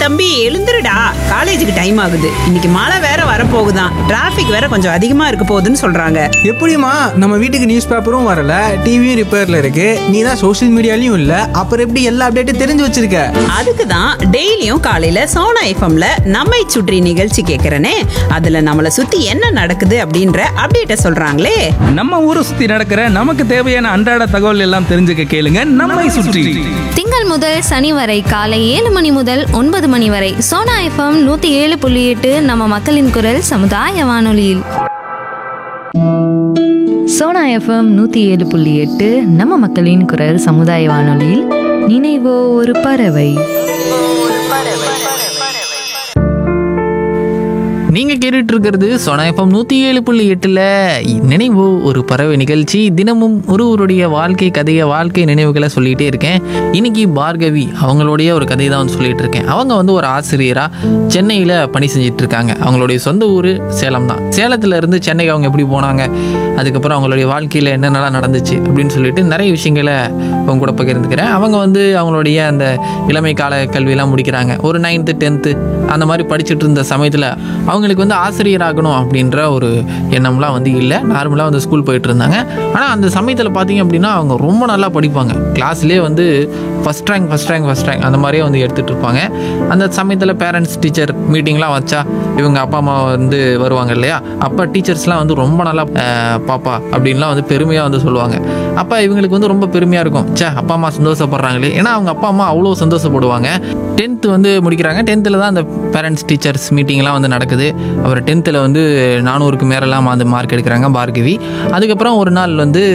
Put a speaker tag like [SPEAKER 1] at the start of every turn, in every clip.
[SPEAKER 1] தம்பி எழுந்துருடா காலேஜுக்கு டைம் ஆகுது இன்னைக்கு மழை வேற வரப்போகுதான் டிராஃபிக் வேற கொஞ்சம் அதிகமா இருக்க போகுதுன்னு சொல்றாங்க
[SPEAKER 2] எப்படிம்மா நம்ம வீட்டுக்கு நியூஸ் பேப்பரும் வரல டிவியும் ரிப்பேர்ல இருக்கு நீ தான் சோஷியல் மீடியாலையும் இல்ல அப்புறம் எப்படி எல்லா அப்டேட்டும் தெரிஞ்சு வச்சிருக்க
[SPEAKER 1] அதுக்கு தான் டெய்லியும் காலையில சோனா எஃப்எம்ல நம்மை சுற்றி நிகழ்ச்சி கேட்கறனே அதுல நம்மள சுத்தி என்ன நடக்குது அப்படின்ற அப்டேட்ட சொல்றாங்களே
[SPEAKER 3] நம்ம ஊரை சுத்தி நடக்கிற நமக்கு தேவையான அன்றாட தகவல் எல்லாம் தெரிஞ்சுக்க கேளுங்க நம்மை சுற்றி
[SPEAKER 4] திங்கள் முதல் சனி வரை காலை ஏழு மணி முதல் ஒன்பது மணி வரை சோனா எஃப்எம் நூத்தி ஏழு புள்ளி எட்டு நம்ம மக்களின் குரல் சமுதாய வானொலியில்
[SPEAKER 5] சோனா எஃப்எம் நூற்றி ஏழு புள்ளி எட்டு நம்ம மக்களின் குரல் சமுதாய வானொலியில் நினைவோ ஒரு பறவை
[SPEAKER 6] நீங்க கேட்டுட்டு இருக்கிறது சொனா எஃப்எம் நூத்தி ஏழு புள்ளி எட்டுல நினைவு ஒரு பறவை நிகழ்ச்சி தினமும் ஒருவருடைய வாழ்க்கை கதையை வாழ்க்கை நினைவுகளை சொல்லிட்டே இருக்கேன் இன்னைக்கு பார்கவி அவங்களுடைய ஒரு கதை தான் வந்து சொல்லிட்டு இருக்கேன் அவங்க வந்து ஒரு ஆசிரியரா சென்னையில பணி செஞ்சுட்டு இருக்காங்க அவங்களுடைய சொந்த ஊர் சேலம் தான் சேலத்துல இருந்து சென்னைக்கு அவங்க எப்படி போனாங்க அதுக்கப்புறம் அவங்களுடைய வாழ்க்கையில என்னென்னலாம் நடந்துச்சு அப்படின்னு சொல்லிட்டு நிறைய விஷயங்களை அவங்க கூட பகிர்ந்துக்கிறேன் அவங்க வந்து அவங்களுடைய அந்த இளமை கால கல்வியெல்லாம் முடிக்கிறாங்க ஒரு நைன்த்து டென்த்து அந்த மாதிரி படிச்சுட்டு இருந்த சமயத்தில் அவங்களுக்கு வந்து ஆசிரியராகணும் அப்படின்ற ஒரு எண்ணம்லாம் வந்து இல்லை நார்மலாக வந்து ஸ்கூல் போயிட்டு இருந்தாங்க ஆனால் அந்த சமயத்தில் பார்த்தீங்க அப்படின்னா அவங்க ரொம்ப நல்லா படிப்பாங்க கிளாஸ்லேயே வந்து first rank first rank first rank அந்த மாதிரியே வந்து எடுத்துகிட்டு இருப்பாங்க அந்த சமயத்தில் பேரண்ட்ஸ் டீச்சர் மீட்டிங்லாம் வச்சா இவங்க அப்பா அம்மா வந்து வருவாங்க இல்லையா அப்போ டீச்சர்ஸ்லாம் வந்து ரொம்ப நல்லா அஹ், பாப்பா அப்படின்லாம் வந்து பெருமையாக வந்து சொல்லுவாங்க அப்போ இவங்களுக்கு வந்து ரொம்ப பெருமையாக இருக்கும் ச்சே அப்பா அம்மா சந்தோஷப்படுறாங்களே ஏன்னா அவங்க அப்பா அம்மா அவ்வளோ சந்தோஷப்படுவாங்க டென்த்து வந்து முடிக்கிறாங்க டென்த்தில் தான் அந்த பேரண்ட்ஸ் டீச்சர்ஸ் மீட்டிங்லாம் வந்து நடக்குது அவர் டென்த்தில் வந்து நானூறுக்கு மேலெல்லாம் அந்த மார்க் எடுக்கிறாங்க பார்கவி அதுக்கப்புறம் ஒரு நாள் வந்து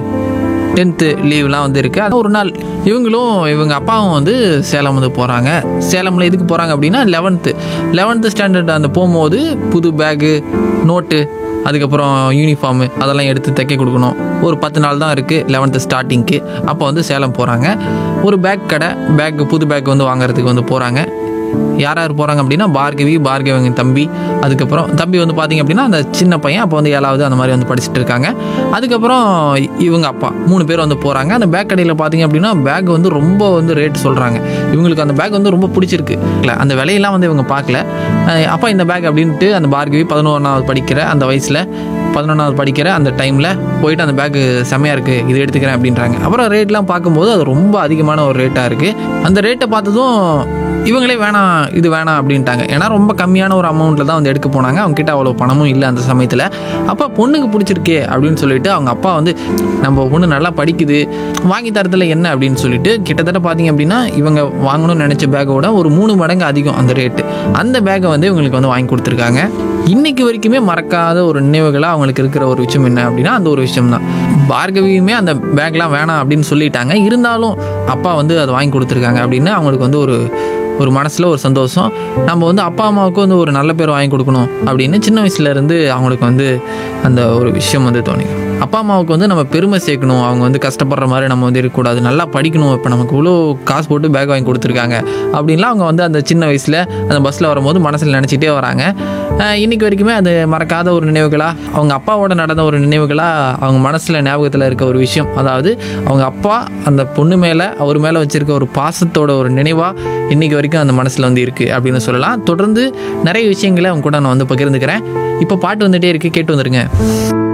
[SPEAKER 6] டென்த்து லீவ்லாம் வந்து இருக்குது அது ஒரு நாள் இவங்களும் இவங்க அப்பாவும் வந்து சேலம் வந்து போகிறாங்க சேலமில் எதுக்கு போகிறாங்க அப்படின்னா லெவன்த்து லெவன்த்து ஸ்டாண்டர்ட் அந்த போகும்போது புது பேகு நோட்டு அதுக்கப்புறம் யூனிஃபார்மு அதெல்லாம் எடுத்து தைக்க கொடுக்கணும் ஒரு பத்து நாள் தான் இருக்குது லெவன்த்து ஸ்டார்டிங்க்கு அப்போ வந்து சேலம் போகிறாங்க ஒரு பேக் கடை பேக் புது பேக் வந்து வாங்குறதுக்கு வந்து போகிறாங்க யார் யார் போகிறாங்க அப்படின்னா பார்கவி பார்கவிங்க தம்பி அதுக்கப்புறம் தம்பி வந்து பார்த்தீங்க அப்படின்னா அந்த சின்ன பையன் அப்போ வந்து ஏழாவது அந்த மாதிரி வந்து படிச்சுட்டு இருக்காங்க அதுக்கப்புறம் இவங்க அப்பா மூணு பேர் வந்து போகிறாங்க அந்த பேக் கடையில் பார்த்தீங்க அப்படின்னா பேக் வந்து ரொம்ப வந்து ரேட் சொல்கிறாங்க இவங்களுக்கு அந்த பேக் வந்து ரொம்ப பிடிச்சிருக்கு இல்ல அந்த விலையெல்லாம் வந்து இவங்க பார்க்கல அஹ் அப்பா இந்த பேக் அப்படின்ட்டு அந்த பார்கவி பதினொன்றாவது படிக்கிற அந்த வயசில் பதினொன்றாவது படிக்கிற அந்த டைமில் போயிட்டு அந்த பேக்கு செம்மையாக இருக்குது இது எடுத்துக்கிறேன் அப்படின்றாங்க அப்புறம் ரேட்லாம் பார்க்கும்போது அது ரொம்ப அதிகமான ஒரு ரேட்டாக இருக்குது அந்த ரேட்டை பார்த்ததும் இவங்களே வேணாம் இது வேணாம் அப்படின்ட்டாங்க ஏன்னா ரொம்ப கம்மியான ஒரு அமௌண்ட்டில் தான் வந்து எடுக்க போனாங்க அவங்க கிட்ட அவ்வளோ பணமும் இல்லை அந்த சமயத்தில் அப்போ பொண்ணுக்கு பிடிச்சிருக்கே அப்படின்னு சொல்லிட்டு அவங்க அப்பா வந்து நம்ம பொண்ணு நல்லா படிக்குது வாங்கி தரத்துல என்ன அப்படின்னு சொல்லிட்டு கிட்டத்தட்ட பார்த்தீங்க அப்படின்னா இவங்க வாங்கணும்னு நினச்ச பேக்கோட ஒரு மூணு மடங்கு அதிகம் அந்த ரேட்டு அந்த பேக்கை வந்து இவங்களுக்கு வந்து வாங்கி கொடுத்துருக்காங்க இன்னைக்கு வரைக்குமே மறக்காத ஒரு நினைவுகளாக அவங்களுக்கு இருக்கிற ஒரு விஷயம் என்ன அப்படின்னா அந்த ஒரு விஷயம் தான் பார்கவியுமே அந்த பேக்லாம் வேணாம் அப்படின்னு சொல்லிட்டாங்க இருந்தாலும் அப்பா வந்து அதை வாங்கி கொடுத்துருக்காங்க அப்படின்னு அவங்களுக்கு வந்து ஒரு ஒரு மனசில் ஒரு சந்தோஷம் நம்ம வந்து அப்பா அம்மாவுக்கு வந்து ஒரு நல்ல பேர் வாங்கி கொடுக்கணும் அப்படின்னு சின்ன வயசுலேருந்து அவங்களுக்கு வந்து அந்த ஒரு விஷயம் வந்து தோணி அப்பா அம்மாவுக்கு வந்து நம்ம பெருமை சேர்க்கணும் அவங்க வந்து கஷ்டப்படுற மாதிரி நம்ம வந்து இருக்கக்கூடாது நல்லா படிக்கணும் இப்போ நமக்கு இவ்வளோ காசு போட்டு பேக் வாங்கி கொடுத்துருக்காங்க அப்படின்லாம் அவங்க வந்து அந்த சின்ன வயசில் அந்த பஸ்ஸில் வரும்போது மனசில் நினச்சிட்டே வராங்க அஹ் இன்னைக்கு வரைக்குமே அது மறக்காத ஒரு நினைவுகளாக அவங்க அப்பாவோட நடந்த ஒரு நினைவுகளாக அவங்க மனசில் ஞாபகத்தில் இருக்க ஒரு விஷயம் அதாவது அவங்க அப்பா அந்த பொண்ணு மேலே அவர் மேலே வச்சிருக்க ஒரு பாசத்தோட ஒரு நினைவாக இன்னைக்கு வரைக்கும் அந்த மனசில் வந்து இருக்குது அப்படின்னு சொல்லலாம் தொடர்ந்து நிறைய விஷயங்களை அவங்க கூட நான் வந்து பகிர்ந்துக்கிறேன் இப்போ பாட்டு வந்துட்டே இருக்கு கேட்டு வந்துருங்க